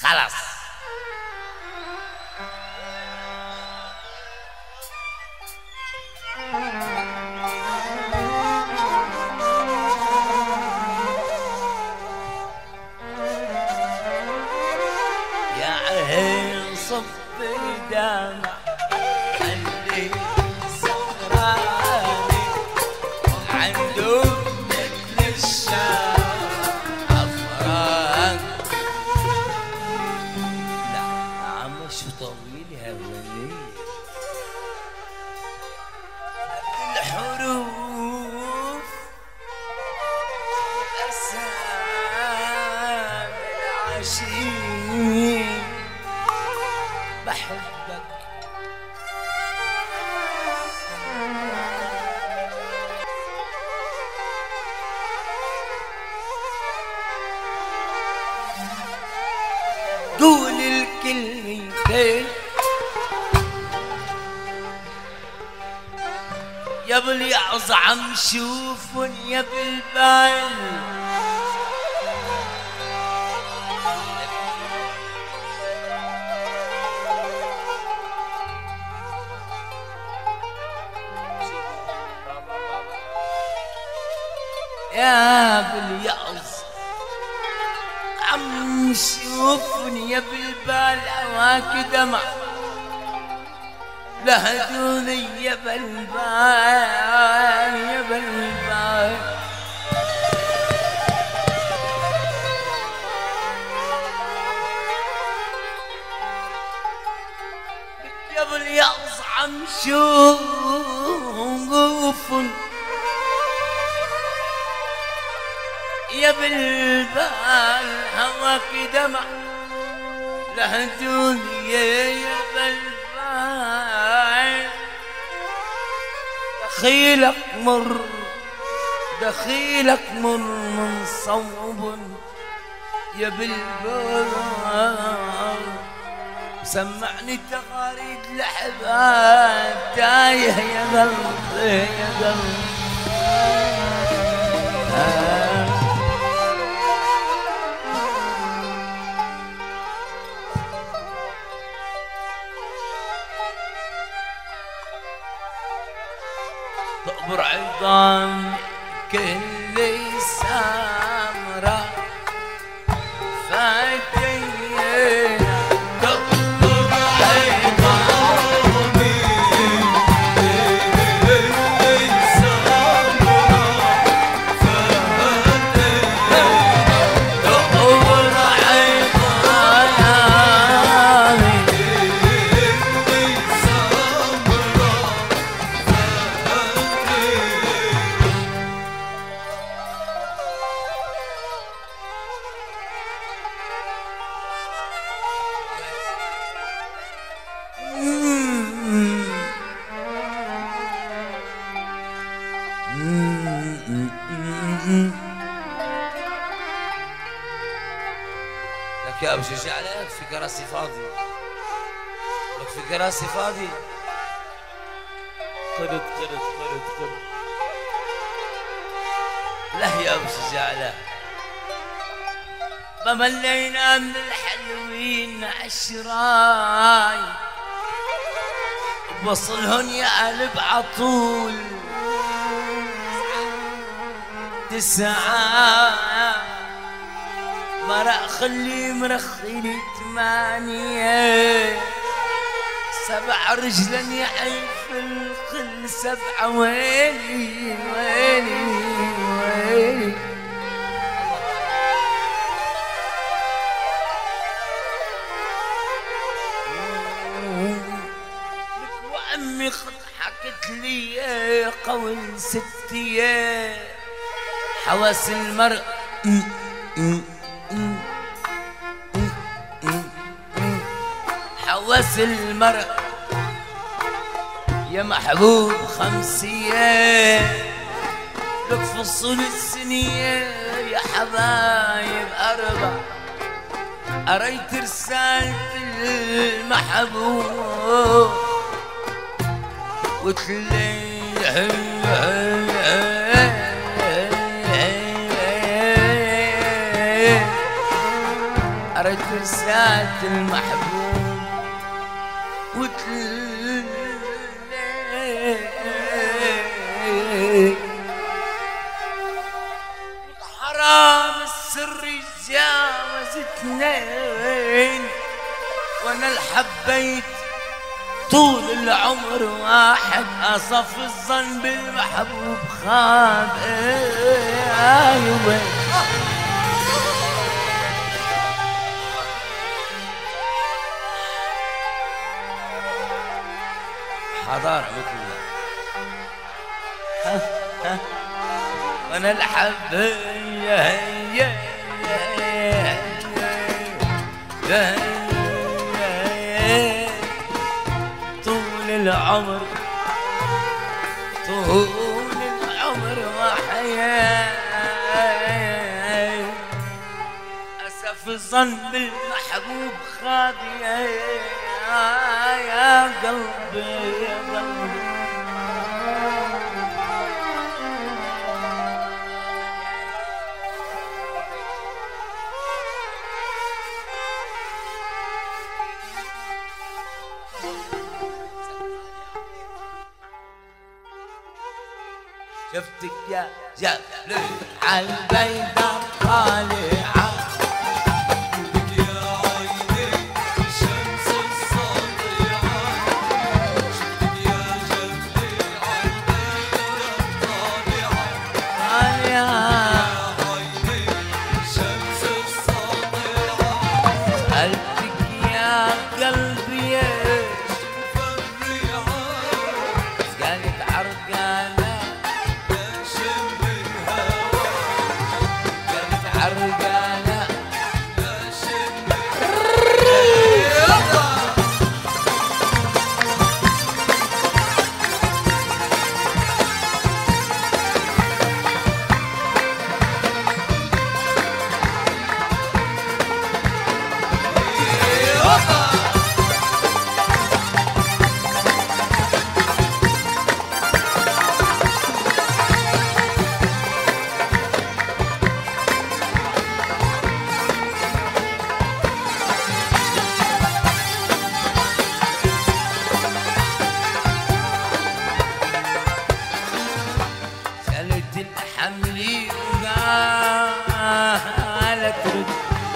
خلاص يا عين صف دمع خلي سهراني عنده مثل الشام عفران لا عم شو طويل هوني الحروف أسام العشيق بحبك قول الكلمتين يا باليعظ عم شوفن يا بالبال يا باليعظ عم شوفني يا بالبال هواك دمع لهدوني يا بالبال يا بالبال يا باليأس عم شوفن يا بالبال هواك دمع لهدوني يا بالبال دخيلك مر دخيلك مر من صوب يا بالبال سمعني تغاريد لحباب تايه يا قلبي يا قلبي آه. تقبر عظام كل سامرة فاتينا تقبر عظام تقبر عظام لك يا ابو شجاع لك في كراسي فاضي لك في كراسي فاضي قرد قرد قرد قرد لا يا ابو شجاع لا ما ملينا من الحلوين عشراي بوصلهن يا قلب عطول تسعة مرق خلي مرخيني ثمانية سبع رجلا يحيف الخل سبعة ويلي ويلي ويلي لك وأمي خد حكت لي يا قول ستي يا حواس المرء حواس المرء يا محبوب خمسية لك فصول السنية يا حبايب أربع قريت رسالة المحبوب وتلي بحر ترسات المحبوب وتل حرام السر يتجاوز اثنين وانا الحبيت طول العمر واحد اصف الظن بالمحبوب خاب ايوه حضارة مثل وانا الحب يا يا يا يا طول العمر طول العمر وحياة أسف الظن بالمحبوب خاضي يا قلبي يا قلبي شفتك يا جبل عالبيضة طالعة طالعة قلبك يا قلبي قالت عرقانة قالت عرقانة شالت الحمل وقالت رد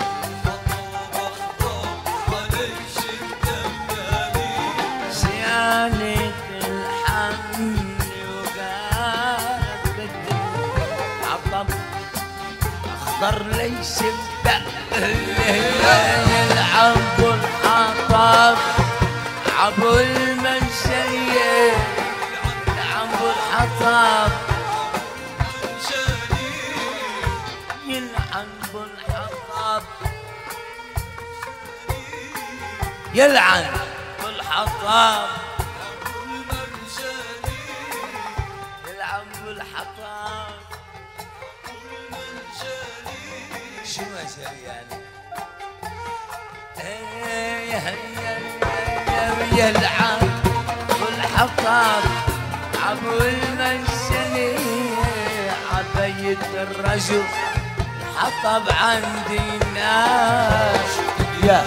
شالت الحمل وقالت رد عطب اخضر ليش يلعب الحطب عبو المنشيه عبو الحطب يلعن بالحطب يلعن بالحطب يلعن بالحطب شو مجال يعني إيه يا- يا- يا- يلعن بالحطب عبو المنشني عبيت الرجل حطب عندي الناس يا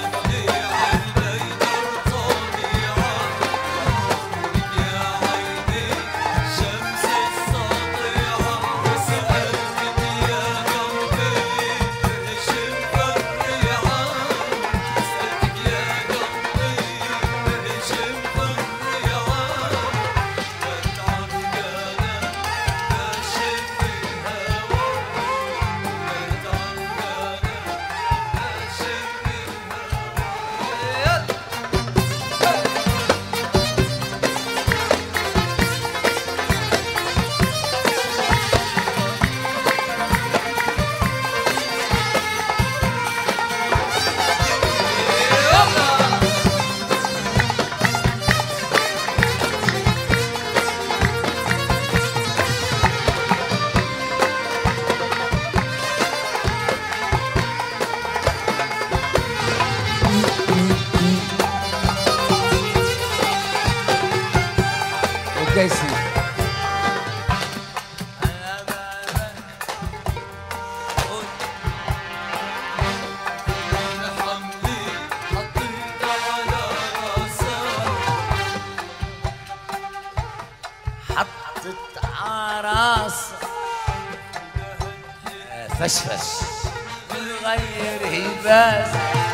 وقيسي فشفش غير بس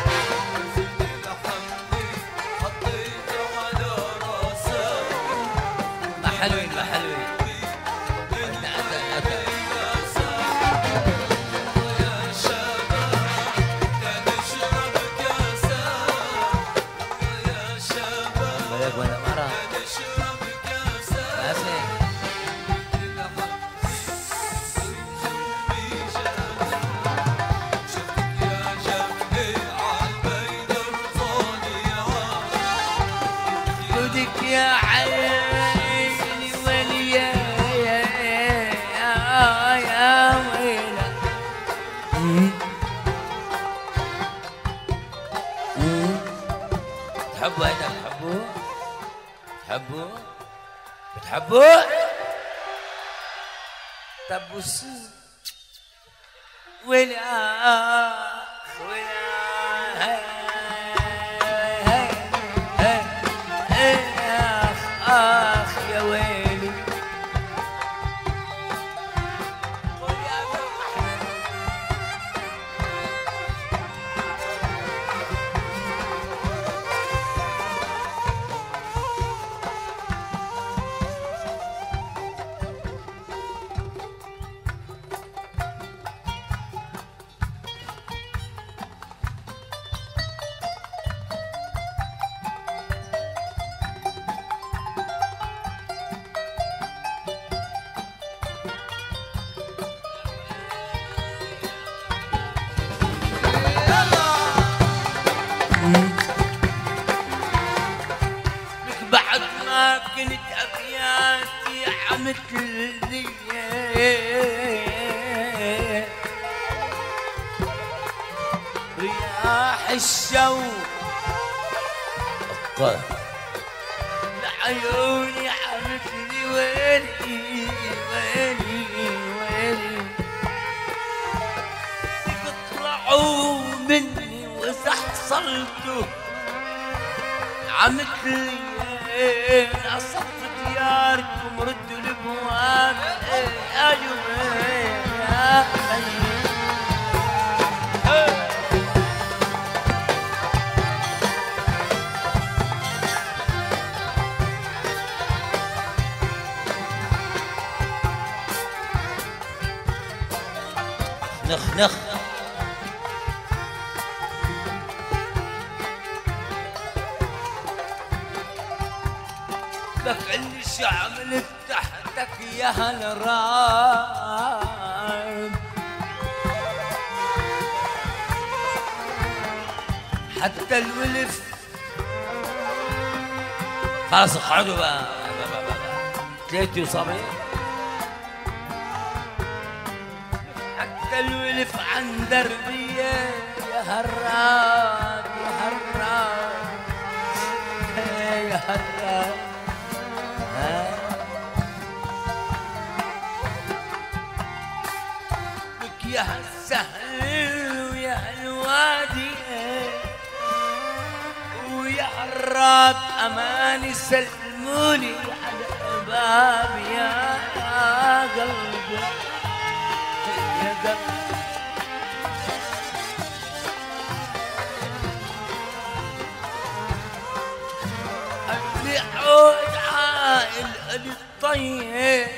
ما حلوين ما حلوين أتى أتى أتى بالك ولا مرة ماشي جودك يا عيني وليا يا يا ويلا تحبوا هذا تحبوه تحبوه بتحبوه طب وش ولا ولا هي هي هي هي اخ اخ يا ويلي قول يا أبو أحمد. لك بعد ما كنت ابياتي عمت لي رياح الشوق لعيوني عمت لي ويلي ويلي ويلي تطلعوا مني واذا حصلتوا عمت لي قصدت دياركم ردوا الابواب يا جميل يا خير نخ نخ لك اللي عملت تحتك يا هالرايب حتى الولف خلاص اقعدوا بقى تلاتي وصبي حتى الولف عن دربية يا هراب يا هراب يا هراب لك يا هالسهل ويا هالوادي ويا حراب اماني سلموني على باب يا قلبي يا قلبي اللي عود عائل الطيب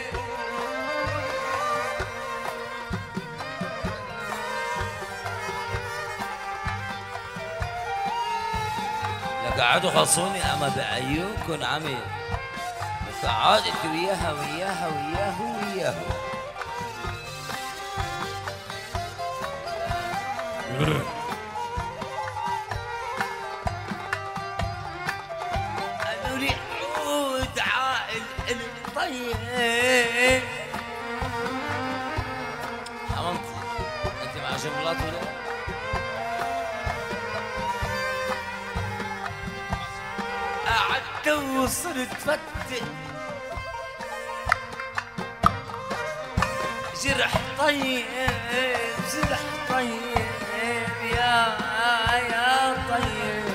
لك قعدوا خلصوني اما بعيونكم عمي قعدت وياها وياها وياها وياها قالوا لي عود عائل الطيب حمامتي انت مع جملات ولا قعدت وصرت فتح جرح طيب جرح طيب يا يا طيب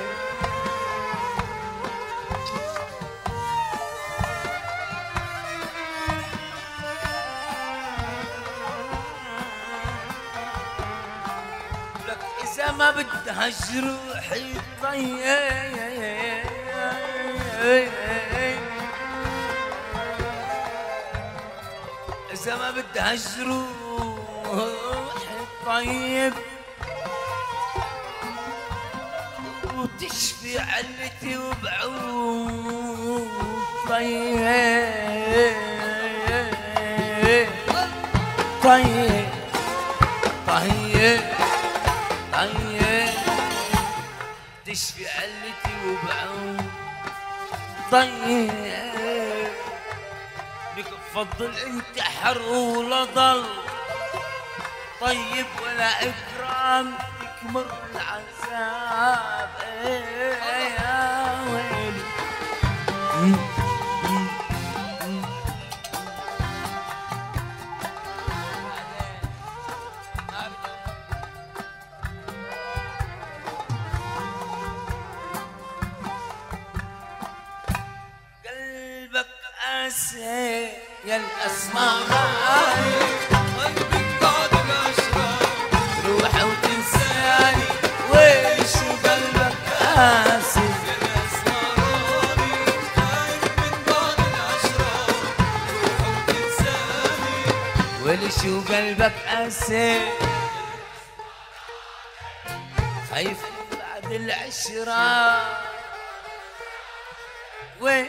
إذا ما بدها جروح طيب إذا ما بدها جروح طيب وتشفي علتي وبعود طيب طيب طيب طيب تشفي علتي وبعود طيب بك فضل انت حر ولا ضل طيب ولا اكرام تكمر العذاب إيه يا ويلي قلبك قاسي يا الاسماء روح وتنساني ويش قلبك قاسي وليش وقلبك قاسي خايف بعد العشرة وين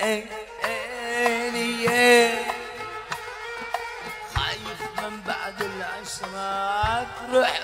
خايف من بعد العشرة تروح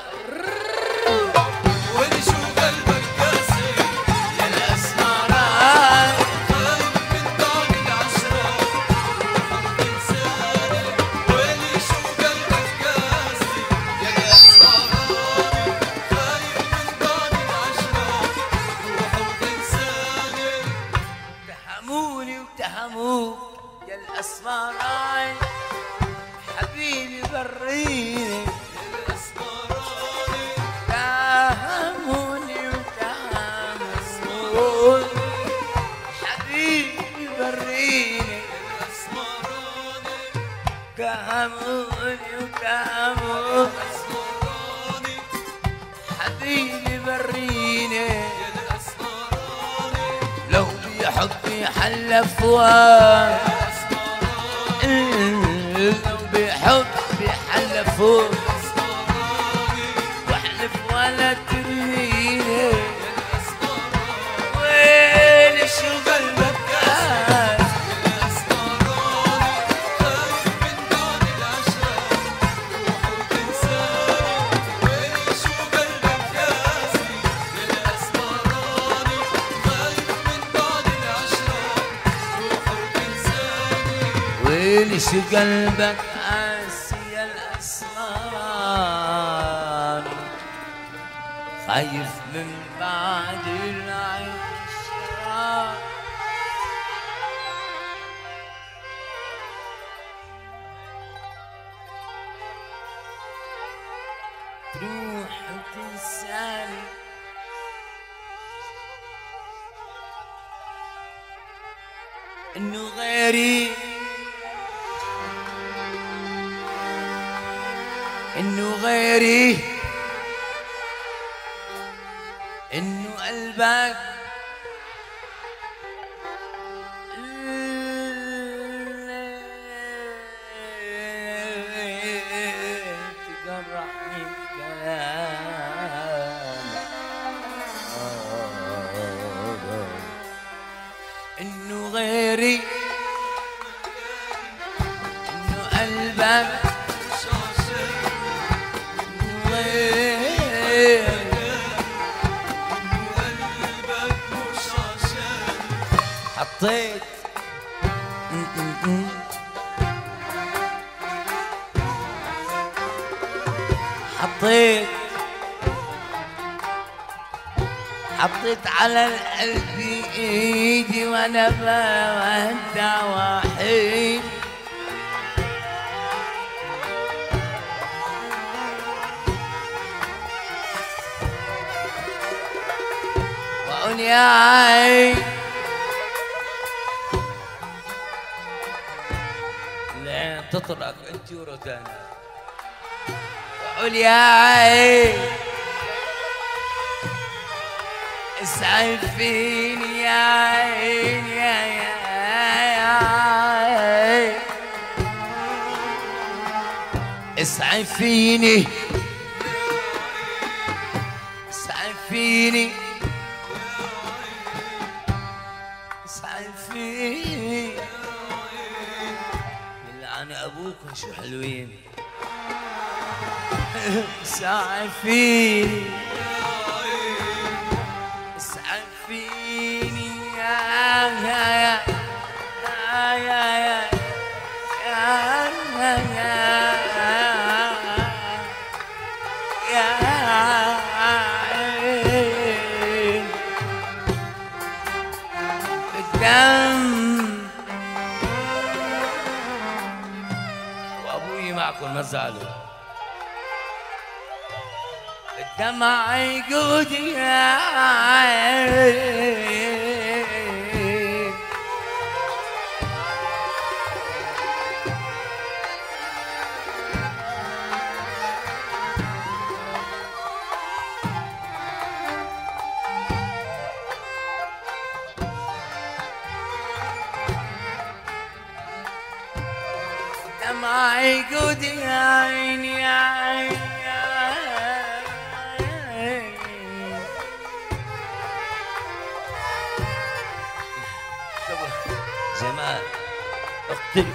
ولشو قلبك قاسي يا الأسمرات من بعد العشرة روحك تنساني ولشو قلبك قاسي يا الأسراري خايف من بعد العشرة روحك تنساني اتهموني واتهموك يا الأسمرات حبيبي بريني الأسمراني اتهموني واتهموك حبيبي بريني الأسمراني اتهموني واتهموك الأسمراني حبيبي بريني الأسمراني لو بحبي حلفوا لو بحبي حلفوا واحلف ولا ترميني وين شو قلبك قال وين شو قلبك قاسي يا الأسرار خايف من بعد العشرة تروح وتنساني انه غيري انه غيري انه قلبك تجرحني بكلامك انه غيري انه قلبك غيري حطيت حطيت حطيت على القلب ايدي وانا بودع وحيد واقول يا عين لا تطرق انت وروتانا واقول يا عين اسعفيني يا عيني يا يا عيني اسعفيني اسعفيني اسعفيني يلعن ابوك شو حلوين اسعفيني اسعفيني يا يا يا يا يا يا يا يا عين الدم وابوي معكم ما تزعلوا الدمع يقود يا عين دمع يقود يا عين يا عين يا عين جمال اقتل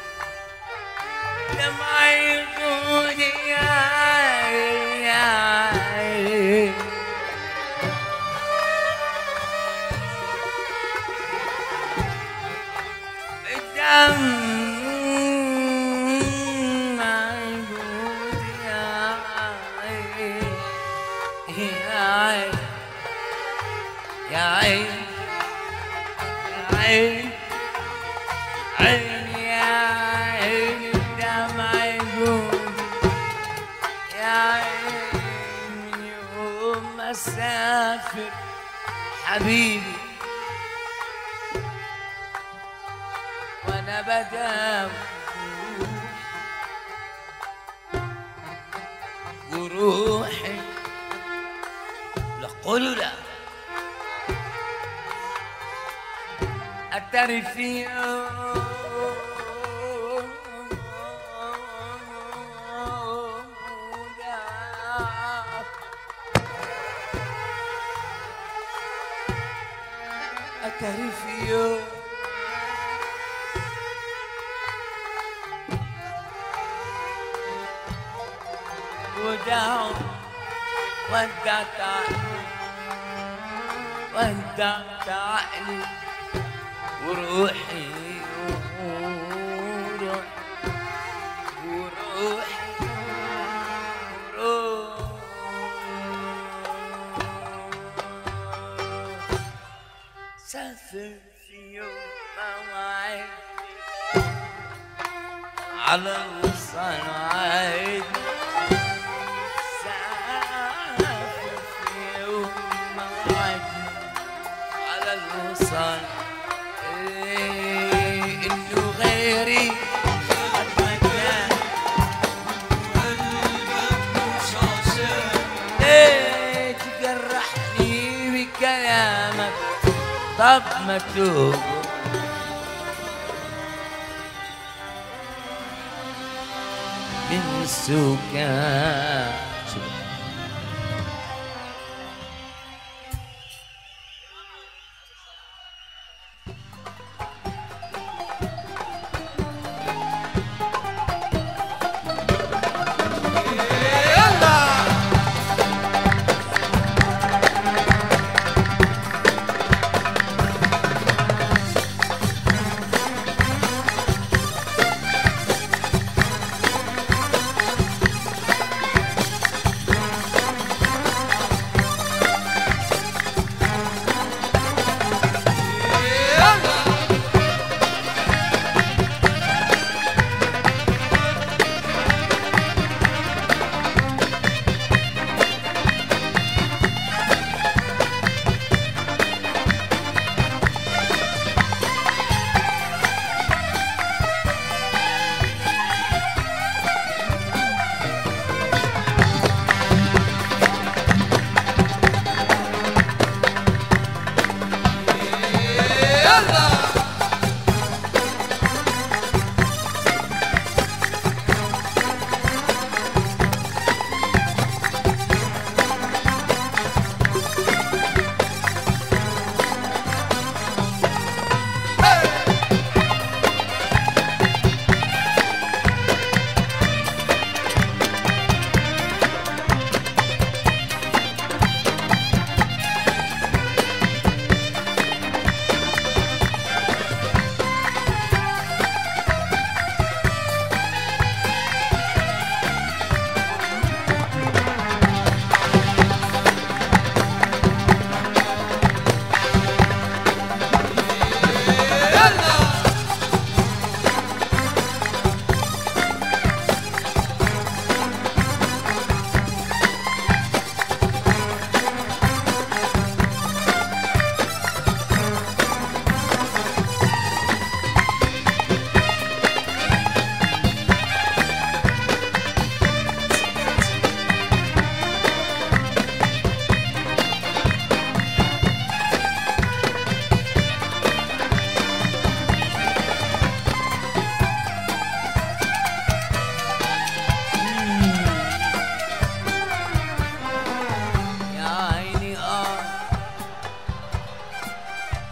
دمع يقود يا عين يا عين الدم موجود يا عين يا عين يا عين يا عين عين يا عين الدم موجود يا عين من يوم ما اسافر حبيبي وانا بداوي وروحي لا قولوا لا اتري في اتري في يوم وداعوا ودعت عقلي ودعت عقلي وروحي وروحي وروحي وروحي سافر في يوم مواعيد على الوصال عايد سافر في يوم مواعيد على الوصال إيه انه غيري أتمنى مش عشان ليه تجرحني بكلامك طب ما توب من سكان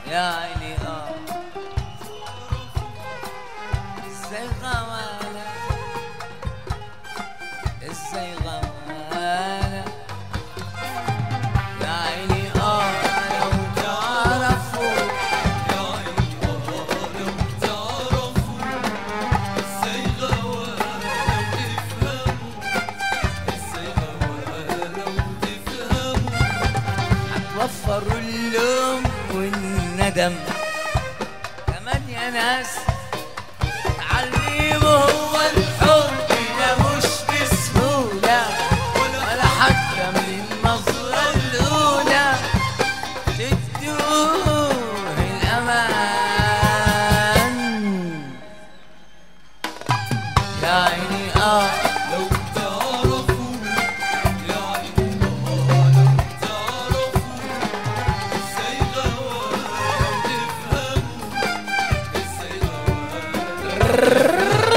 يا عيني اه ازاي غوانا ازاي غوانا يا عيني اه لو تعرفوا يا عيني آه لو تعرفوا ازاي غوانا وتفهموا ازاي غوانا وتفهموا هتوفروا اللوم والندم كمان يا ناس تعلموا هو الحب ده مش بسهولة ولا حتى من النظرة الأولى تدوه الأمان يا عيني آه لو تعرفوا يا عيني آه لو تعرفوا ازاي غوانا وتفهموا ازاي غوانا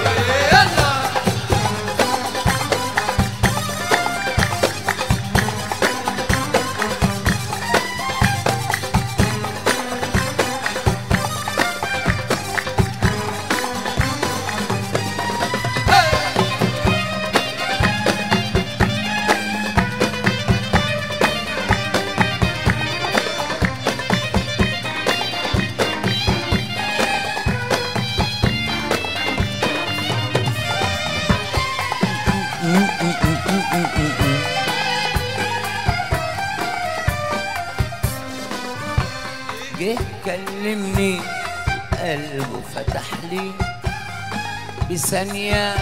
جه كلمني قلبه فتح لي بثانية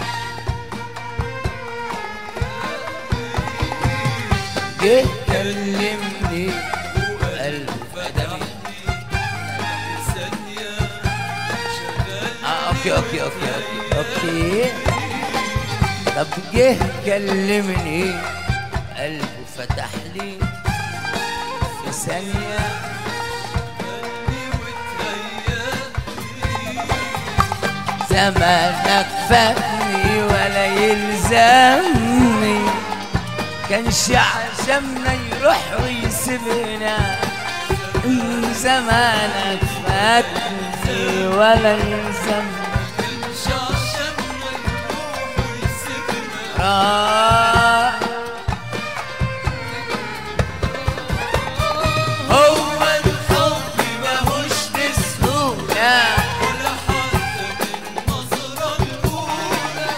جه كلمني قلبه فتح لي ثانية شغال آه اوكي اوكي اوكي اوكي اوكي طب جه كلمني قلبه فتح لي في ثانية زمانك فاتني ولا يلزمني كانش عشمنا يروح ويسيبنا زمانك فاتني ولا يلزمني شاشمنا يروح ويسيبنا راح هو الحب ماهوش بسهولة ولا حتى بالنظرة الأولى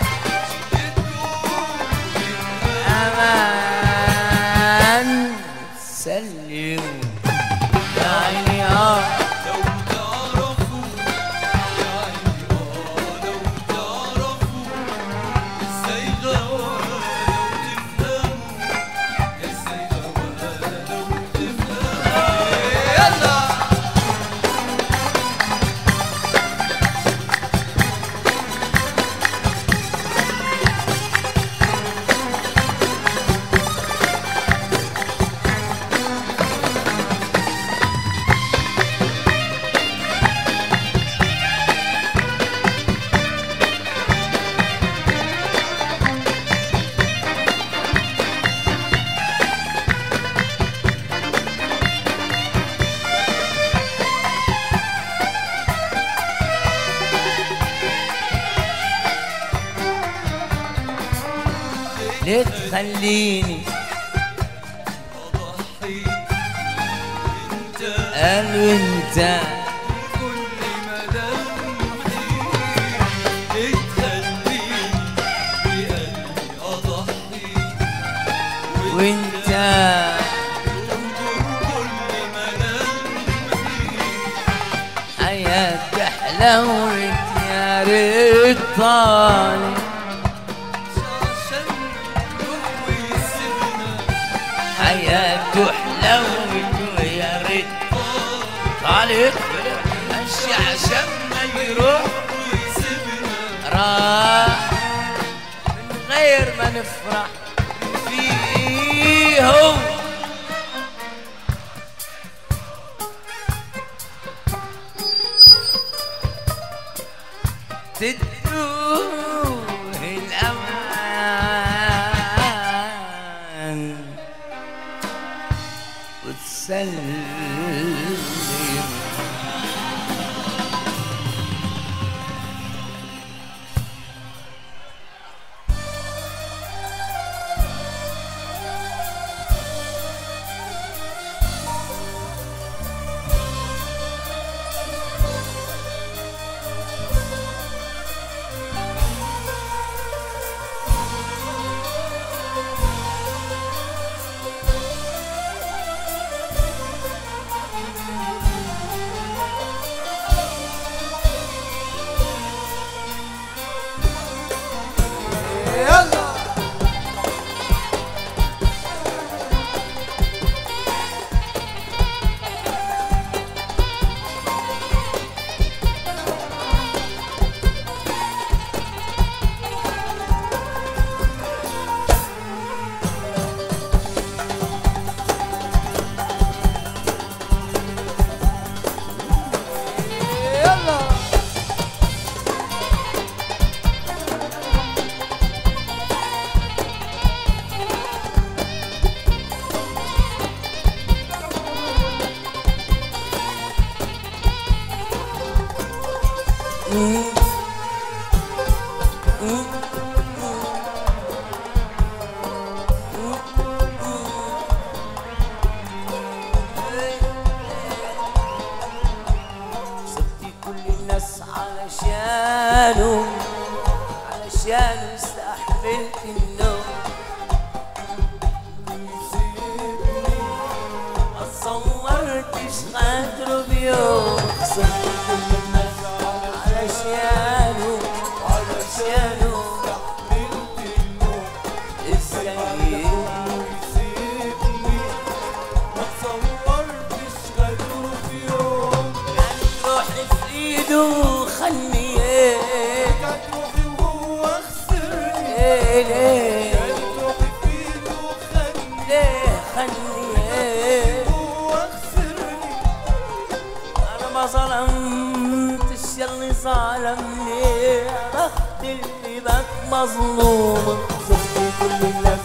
أمان سلم يا عيني آه لو تعرفوا يا عيني آه لو تعرفوا ازاي غوانا وتفهموا ازاي غوانا وتفهموا يلا ليه تخليني أضحي انت قالوا انت كل ملامحي بتخليني بقلبي أضحي وانت وانظر كل ملامحي حياتي حلوت يا ريت طالع عشان نروح ويسيبنا حياته حلوت ويا ريت طالع ماشي عشان ما يروح ويسيبنا راح من غير ما نفرح فيه هو تدوه الأمان وتسلم سبتي كل الناس علشانه علشانه استحملت النوم ما تصورتش قدره بيوم سبتي كل الناس علشانه علشانه ازاي كان روحي في ايده وخليه ليه ليه ليه خليه انا ما ظلمتش يلي ظلمني يا بخت اللي بك مظلوم شفتي كل الناس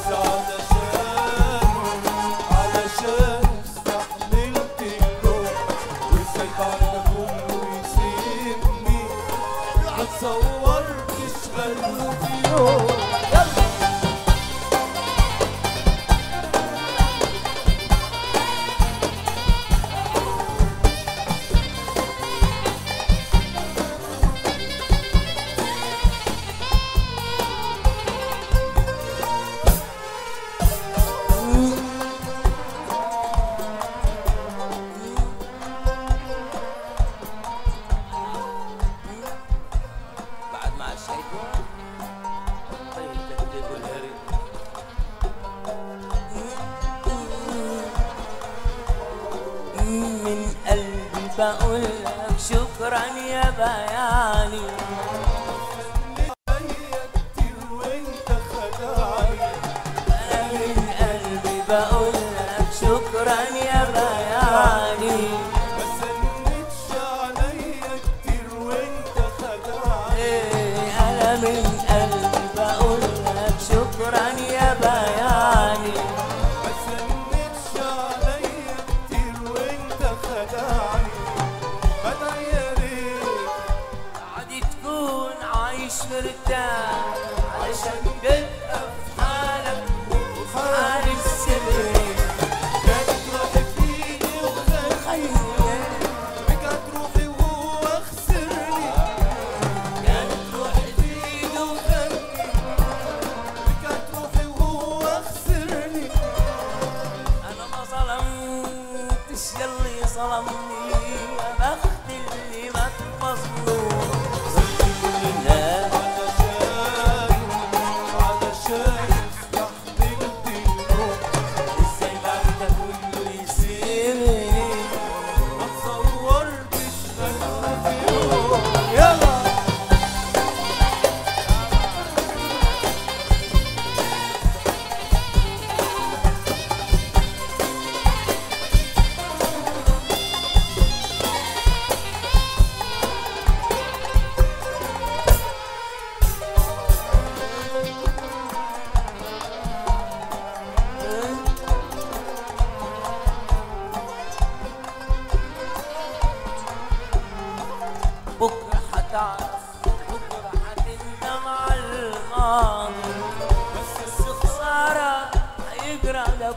علشان استحملت النوم وازاي بعد ده كله يسيبني ما تصورتش غيره في يوم بعد ما عشيت طيب تهديد والهري من قلبي بقول لك شكرا يا بياني كتير وانت خدعني انا من قلبي بقول لك شكرا يا بياني ما سنتش عليا كتير وانت خدعني إيه، انا من قلبي بقول لك شكرا يا بياني ما سنتش عليا كتير وانت خدعني بدعي يا ريت عادي تكون عايش مرتاح علشان تبقى في حالك وفي حال السر كانت روحي في ايدي وخدت خليني رجعت روحي وهو خسرني كانت روحي في ايده وخدني رجعت روحي وهو خسرني انا ما ظلمتش يلي ظلمني يا بخت اللي مات مظلوم لا علشان علشان استحملت النوم ازاي بعد ده كله يسيبني ما تصورتش غيره في يوم يلا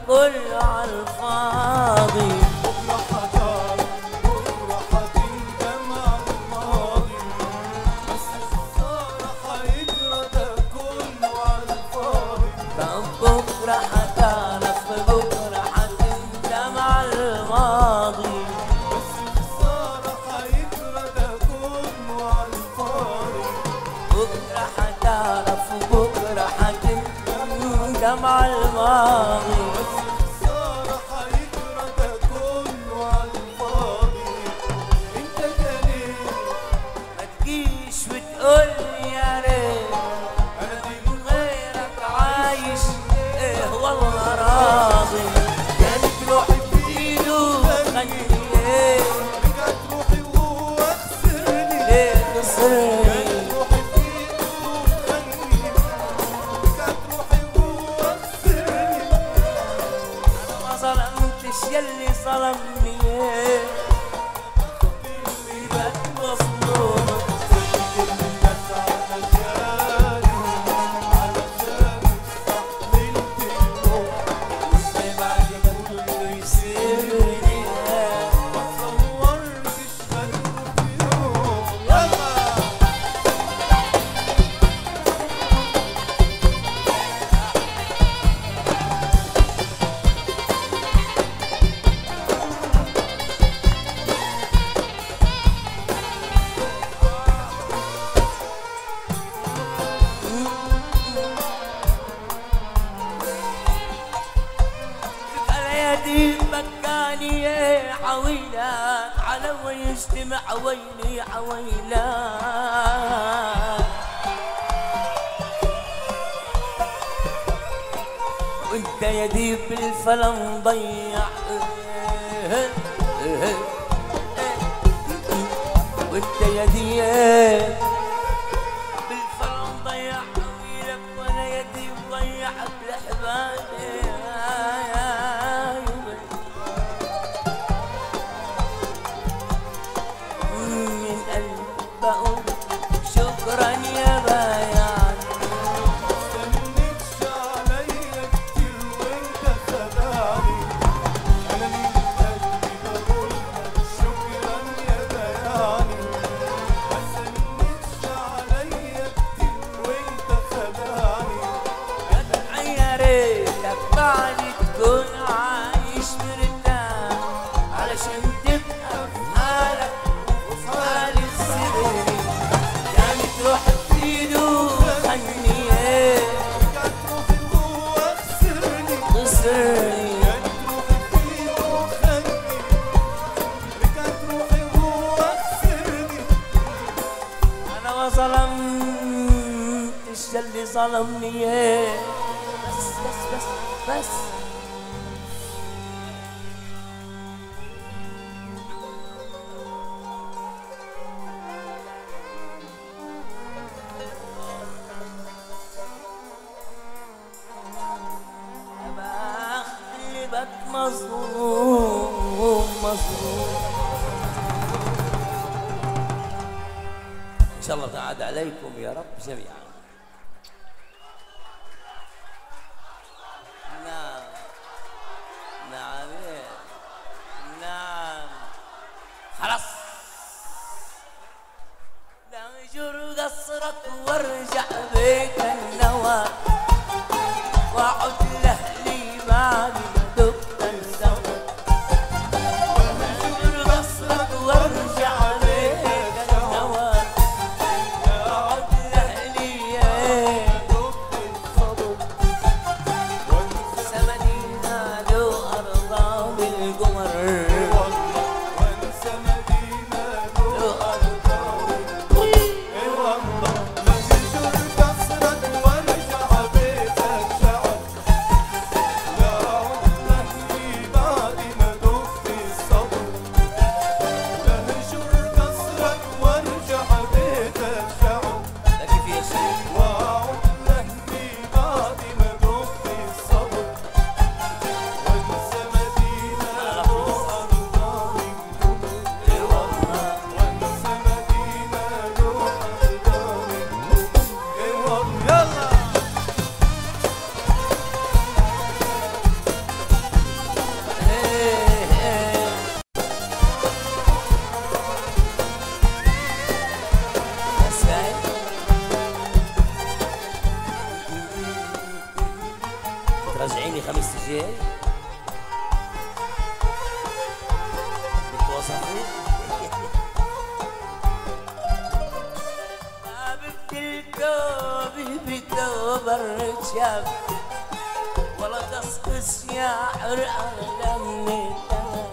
كله عالفاضي بكرة حتعرف بكرة حتندم على الماضي بس الخسارة هيجرى ده كله على الفاضي طب بكرة حتعرف بكرة حتندم على الماضي بس الخسارة هيجرى ده كله على الفاضي بكرة حتعرف بكرة حتندم على الماضي بس الخسارة هيجرى ده كله على الفاضي انت جنين ما تجيش وتقول يا ريت انا دي من غيرك عايش ايه والله راضي كانت روحي بايده خلي ايه رجعت روحي وهو خسرني ليه تصير روحي فيك وخلني رجعت روحي وهو خسرني ما ظلمتش يلي ظلمني ايه اللي بقت مظلوم بعد ما كله يسيرني اليدي مكاني يا عويلة على ويجتمع عويلي عويلة وانت يدي بالفلا مضيع وانت يدي بالفلا مضيع عويلك وانا يدي مضيع بالاحبال من قلب بقول شكرا يا بيان يا ريتك بعد تكون عايش مرتاح علشان تبقى في حالك وفي حال السرير يعني تروح تفيده خلني ايه تصير انا ما ظلمتش اللي ظلمني ايه بس بس بس بس يا بخت اللي بك مظلوم مظلوم ان شاء الله تعاد عليكم يا رب جميعا نعم نعم نعم خلاص نهجر قصرك وارجع بيك النوى واعد لاهلي بعد ما دقت الزمن نهجر قصرك وارجع بيك النوى واعد لاهلي زين بتوصفي حبيبتي الكوبي بثوب الرجال ولا تصقص يا حر أغلى من الدهب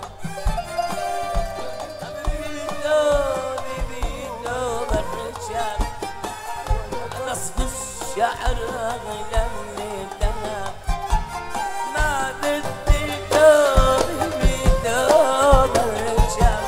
حبيبتي الكوبي بثوب الرجال ولا تصقص يا حر أغلى من الدهب ما بدي الكوبي بثوب الرجال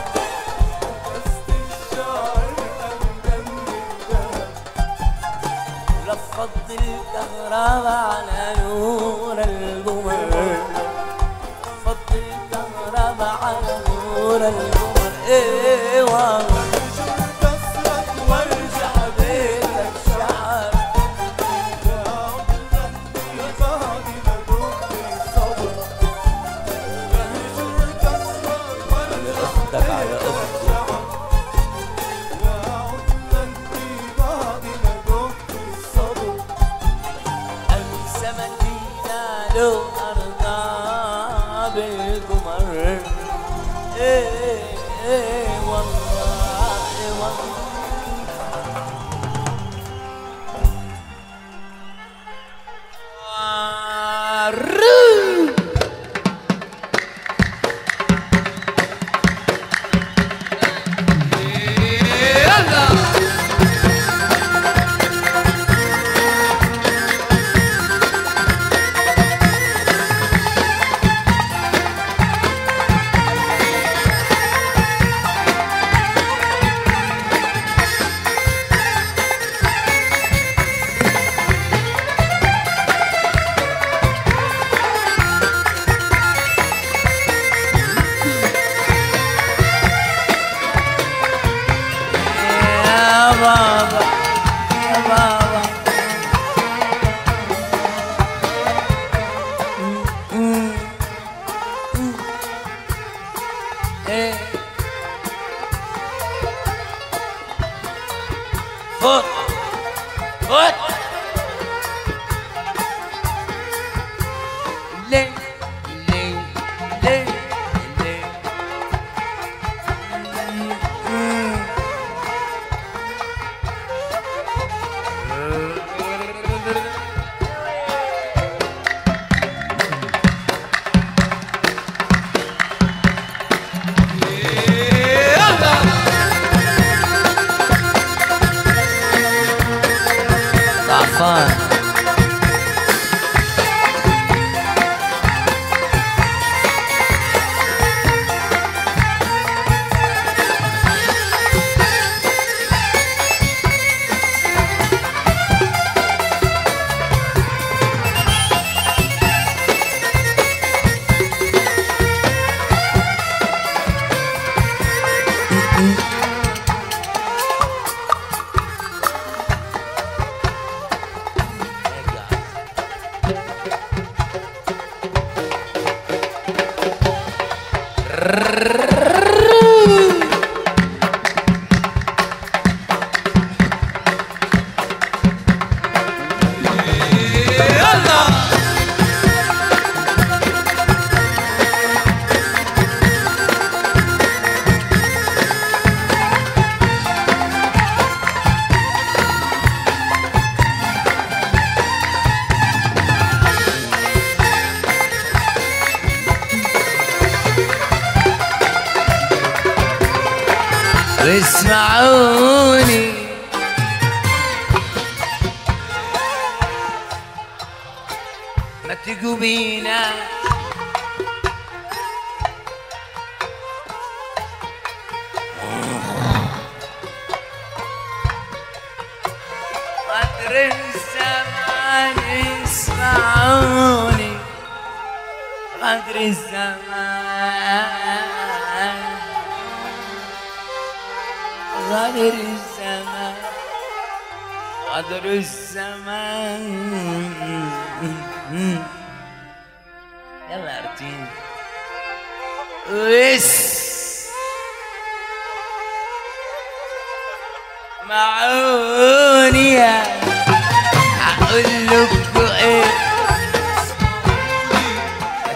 لفظ الكهرباء على نور القمر لفظ الكهرباء على نور القمر ايه والله وارجع بيتك شعر اختك على اختي أنسى مدينة لو أرضى بالقمر إيه إيه والله والله يا بابا يا بابا ايه فوت فوت ليه ليه ليه ليه ضعفان واسمعوني ما تجوا بينا قدر الزمان اسمعوني قدر الزمان قدر الزمان قدر الزمان يلا ارتين وس معوني هقول لكم ايه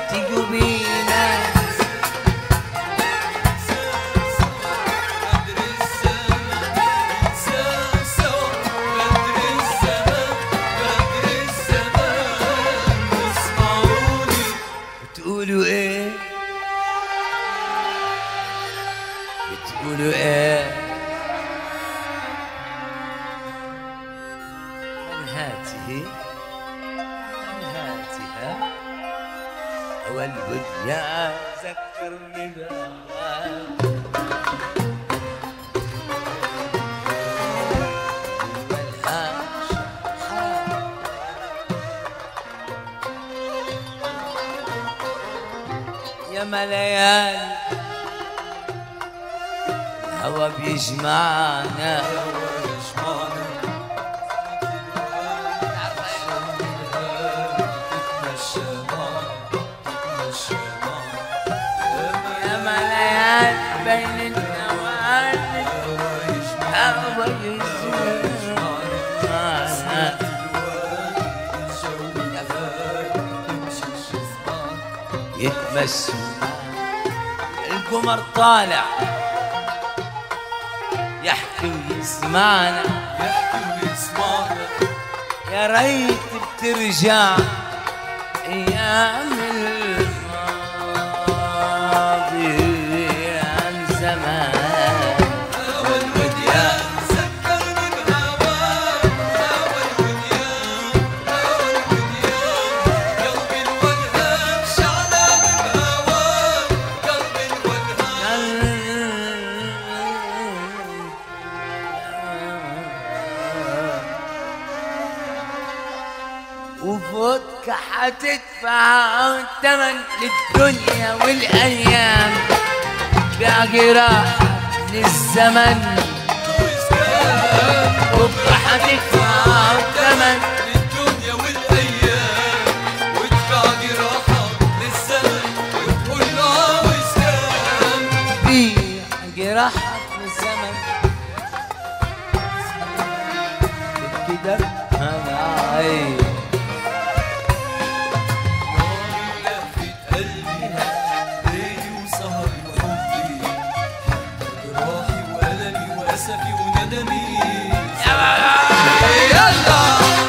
تقولوا ايه من هاته من هاتها والبديا ذكرني بها والهاش حال يا مليان الهوى بيجمعنا يا مليان بين النوادي الهوى بيجمعنا يتمسوا القمر طالع يحكي ويسمعنا يا ريت بترجع ايام الماضي ايام زمان وفوتك حتدفع الثمن للدنيا والايام باقي راح للزمن بكره حتدفع الثمن للدنيا والايام وادفع جراحك للزمن وتقول له عاوز كام باقي راحك للزمن كده انا عايز لفت قلبي ليلي وسهري وحبي جراحي وألمي وأسفي وندمي يلا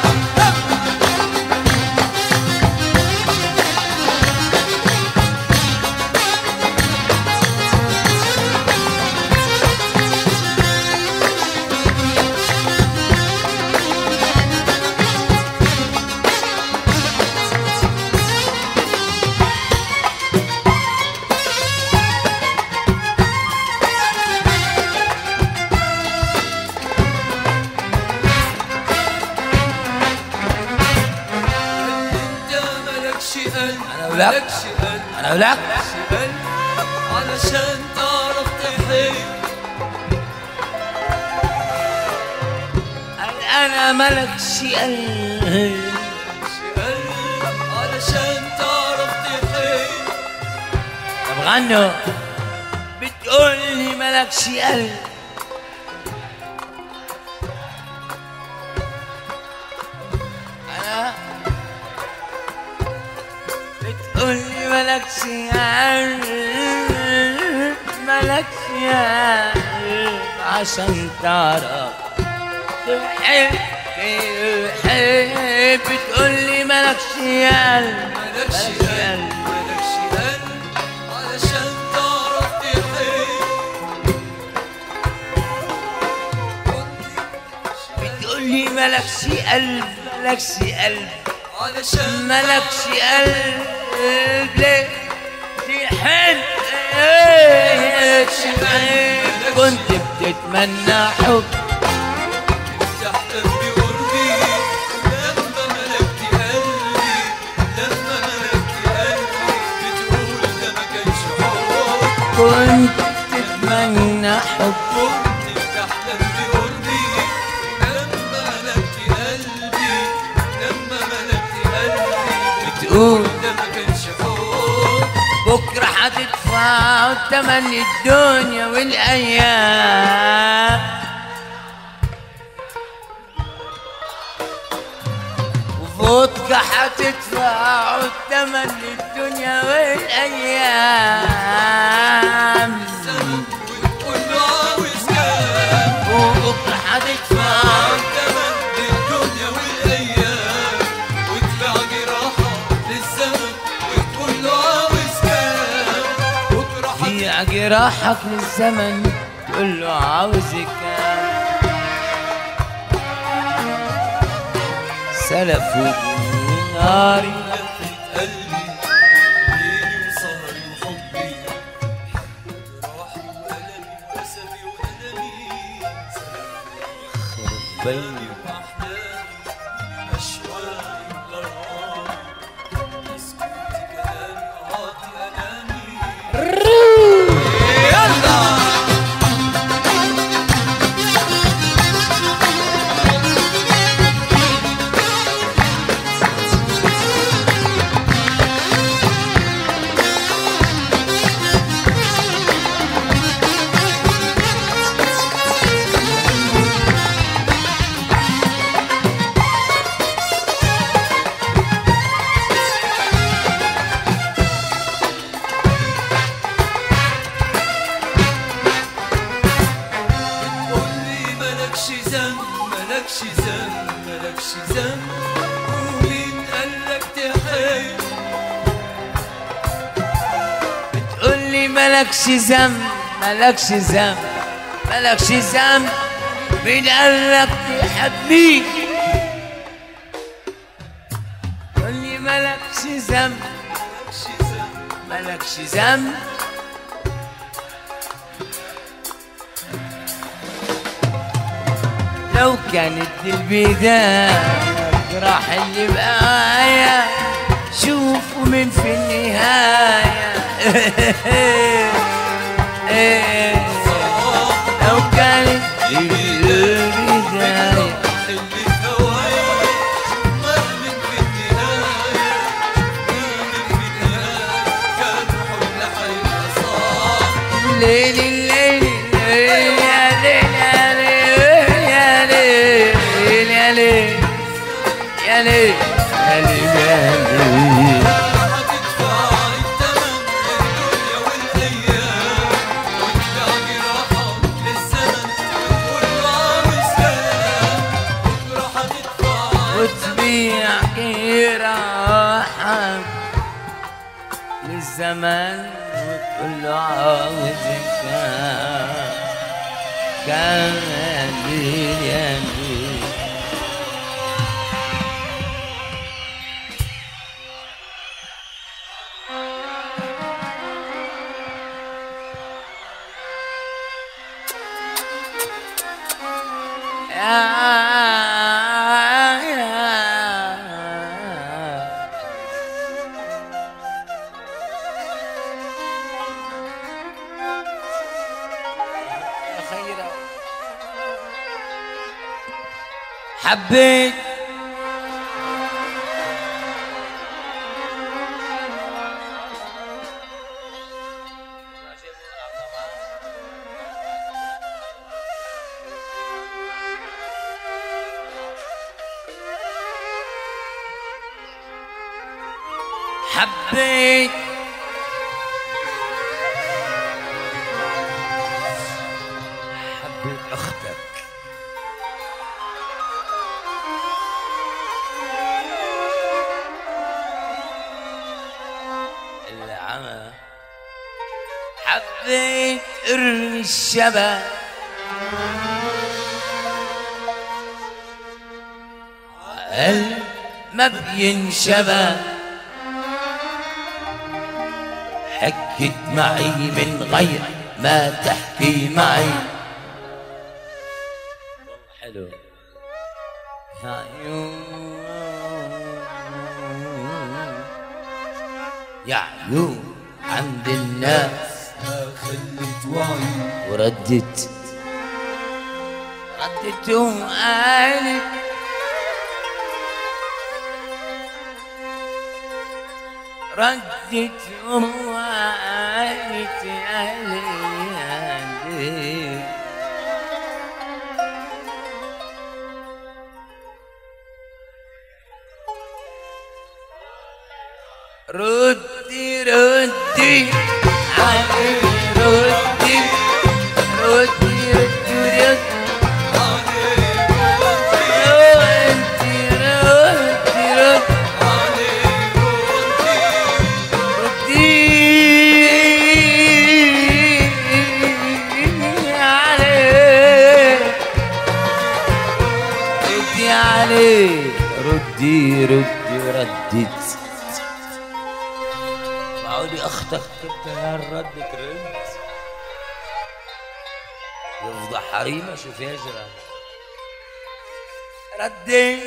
انت ملكش قلب أنا ولك. ملكش قلب انا ولك ملكش قلب علشان تعرف تحب انا ملكش قلب ملكش قلب علشان تعرف تحب طب غنوا بتقول لي ملكش قلب انا بتقول لي ملكش قلب ملكش قلب عشان تعرف تحب تحب بتقول لي ملكش قلب ملكش قلب ملكش قلب علشان تعرف تحب بتقول لي ملكش قلب ملكش قلب علشان ملكش قلب ليه تحب إيه تحب كنت بتتمنى حب تحلم بقربي لما ملكت قلبي لما ملكت قلبي بتقول ده ما كانش حب كنت بتتمنى حب كنت بتحلم بقربي لما ملكت قلبي لما ملكت قلبي بتقول ده ما كانش حب بكرة هتدفع تمن الدنيا والأيام وفوتك هتدفع التمن للدنيا والأيام وتقول له عاوز كام وبكرة هتدفع كمان للدنيا والايام وادفع جراحه للزمن وتقول له عاوز كام بكره في جراحك للزمن وتقول له عاوزك كام سلف ناري لفت قلبي ليلي وسهري وحبي جراحي وألمي وأسفي وندمي بيني وأحلامي أشواقي وغرامي اسكت كلامي أعطي أنامي قولي ملكش ذنب ملكش ذنب ملكش ذنب ومين قالك تحب تقول لي مالكش ذنب مالكش ذنب مالكش ذنب مين قالك تحبني تقول لي مالكش ذنب ملكش ذنب مالكش ذنب لو كانت دي البداية راح اللي بقايا شوفوا من في النهاية لو كانت دي البداية اللي هوايا مهمن في النهاية مهمن في النهاية كان حب لحياة صعب ليل الليل الليل يا ليل يا ليل يا ليل يا ليل يا ليل يا ليل يا ليل هتدفع الثمن الدنيا والايام وتبيع جراحك للزمن وتقول له عاوز كلام بكره هتدفع وتبيع جراحك للزمن وتقول له عاوزك كان يا ليل يا ليل حبيت حبيت حبيت اختك العمى حبيت ارمي الشبه قلب ما بينشبه حكت معي من غير ما تحكي معي حلو يا عيون يا عيون عند الناس خلت وعي وردت ردت وقالت ردت وقالت يا ليالي ردي ردي علي ردي ردي ردي ردي ردي ردي ردي ردي يرد يردد معقولي اختك تبقى الرد ترد يفضح حريمه شوف يجرى ردي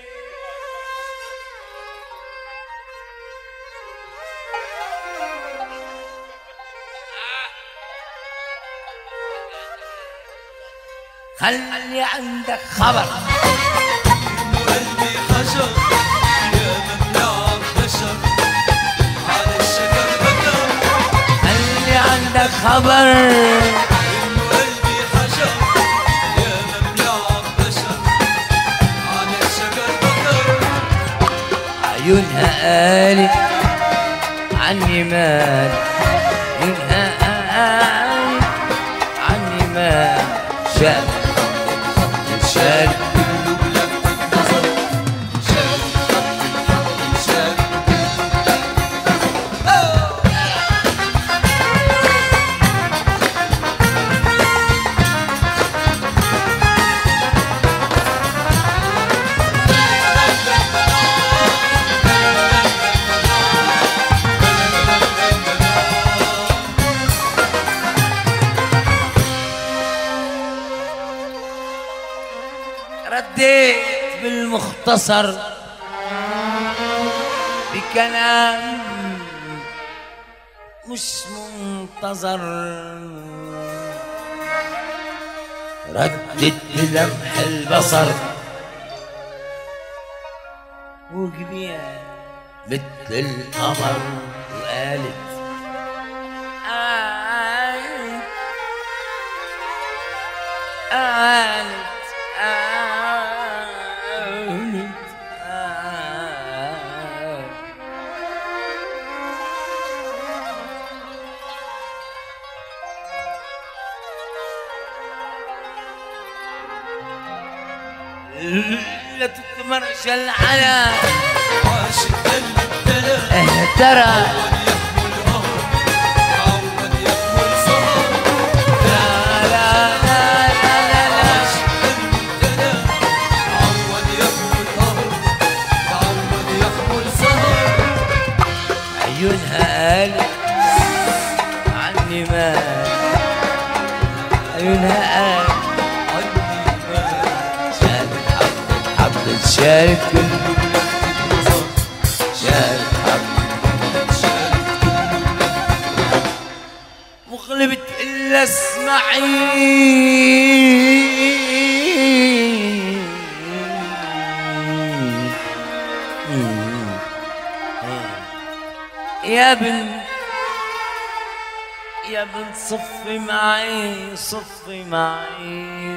خلي عندك خبر قلبي حجر يا مبلع البشر على الشجر بكر خلي عندك خبر إنه قلبي حجر يا مبلع البشر على الشجر بكر عيونها قالت عني مال عيونها قالت عني مال شال شال كله بلفتة نظر شال خط الحق شال رديت بالمختصر بكلام مش منتظر ردت بلمح البصر وجميع مثل القمر وقالت قالت قالت قالت قالت لا تتمرشل على عاشق قلب الدلال اهترى يحمل قهر عود يحمل سهر لا لا لا لا لا لا عاشق قلب الدلال عود يحمل قهر عود يحمل سهر عيونها قالت عني ما عيونها قالت عني ما شالت حبة حبة شالت كل نظر شالت حبة شال مغلبة إلا اسمعي يا بنت يا بنت صفي معي صفي معي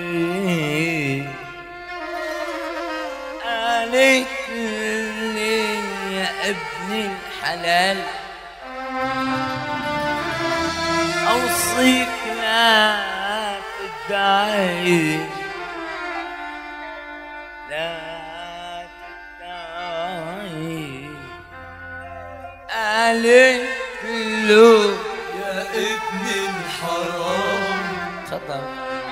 قالت لي يا ابن الحلال أوصيك لا تدعي لا تدعي قالت له يا ابن الحرام تفضل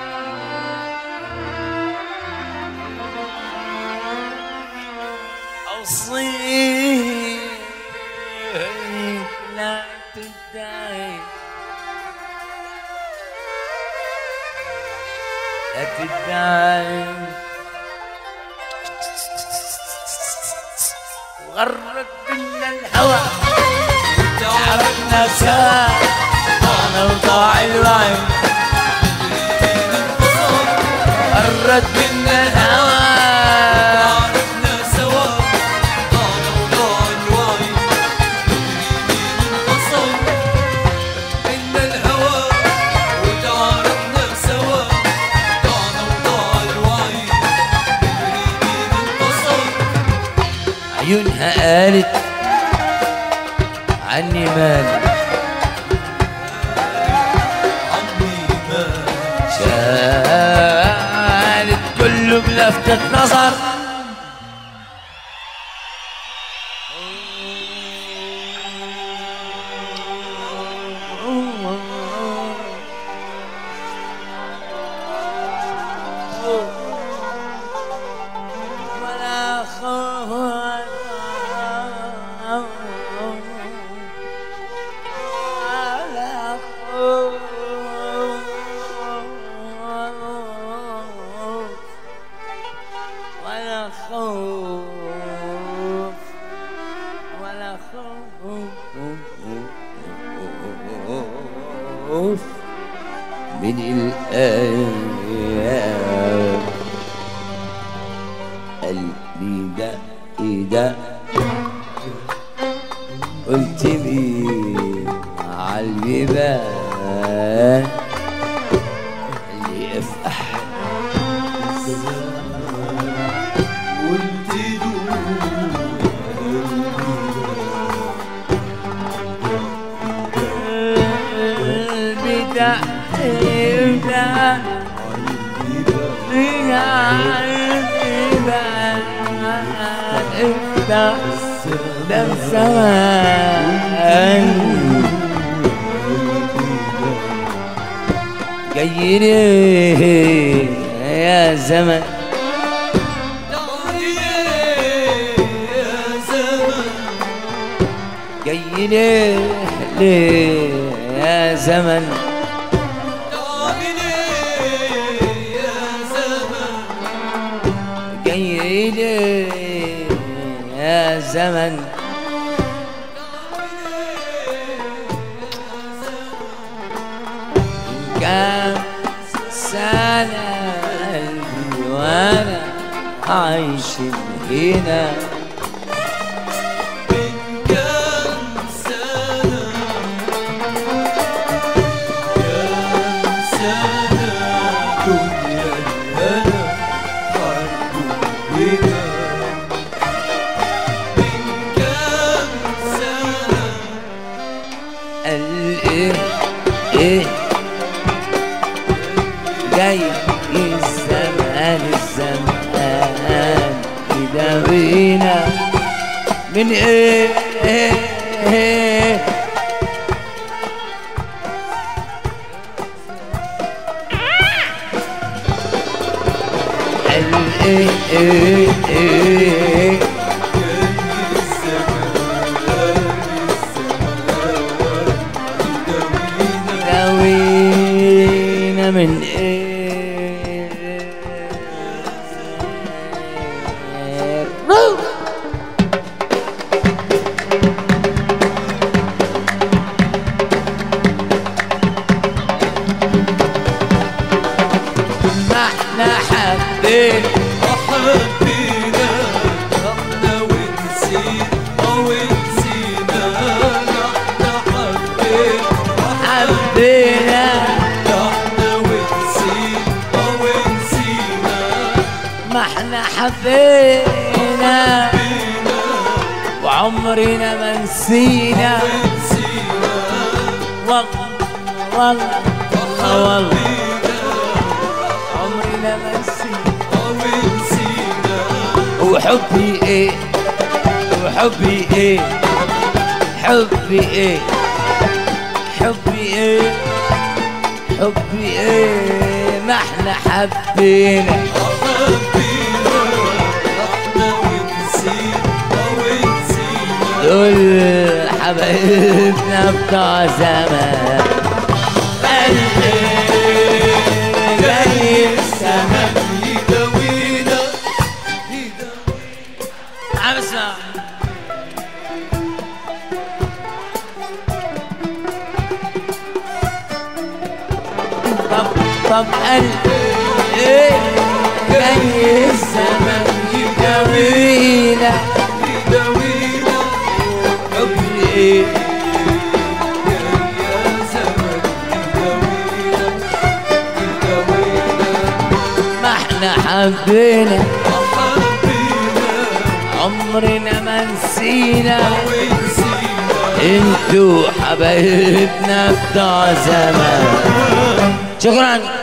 أوصيك لا تدعي لا تدعي وغرك بنا الهوى تعرفنا سوا انا وضاع الوعي غرت بنا الهوى عرفنا سوا ضاعنا وضاع الوعي ندري مين انتصر إلا الهوى وتعارفنا سوا ضاعنا وضاع الوعي ندري مين انتصر عيونها قالت عني مالي عني ما شالت كله بلفتة نظر ولا خوف من الأيام قلبي ده ده قلت مين عالبيبان اللي افتح قلت قلبي ده ده ده ده زمان جاي ليه يا زمن جاي ليه ليه يا زمن جاي ليه يا زمن كام سنة قلبي وانا عايش هنا قال ايه ايه جاي الزمان الزمان كده بينا من ايه ايه ايه قال ايه ايه ايه داوينا من ايه رو. ما احنا حبينا حبينا رحنا ونسينا ونسينا رحنا حبينا حبينا رحنا ونسينا ونسينا ما احنا حبينا وعمرنا ما نسينا نسينا والله والله والله والله عمرنا ما نسينا ونسينا وحبي ايه وحبي ايه حبي ايه حبي ايه حبي ايه ما احنا حبينا حبينا رحنا ونسينا ونسينا دول حبايبنا بتوع زمان قلبي جاي السما يداوينا يداوينا عم اسمع طب طب قلبي ايه جاي الزمن يداوينا يداوينا حبي ايه يا زمن يداوينا يداوينا ما احنا حبينا حبينا عمرنا ما نسينا ونسينا انتوا حبايبنا بتوع زمان شكرا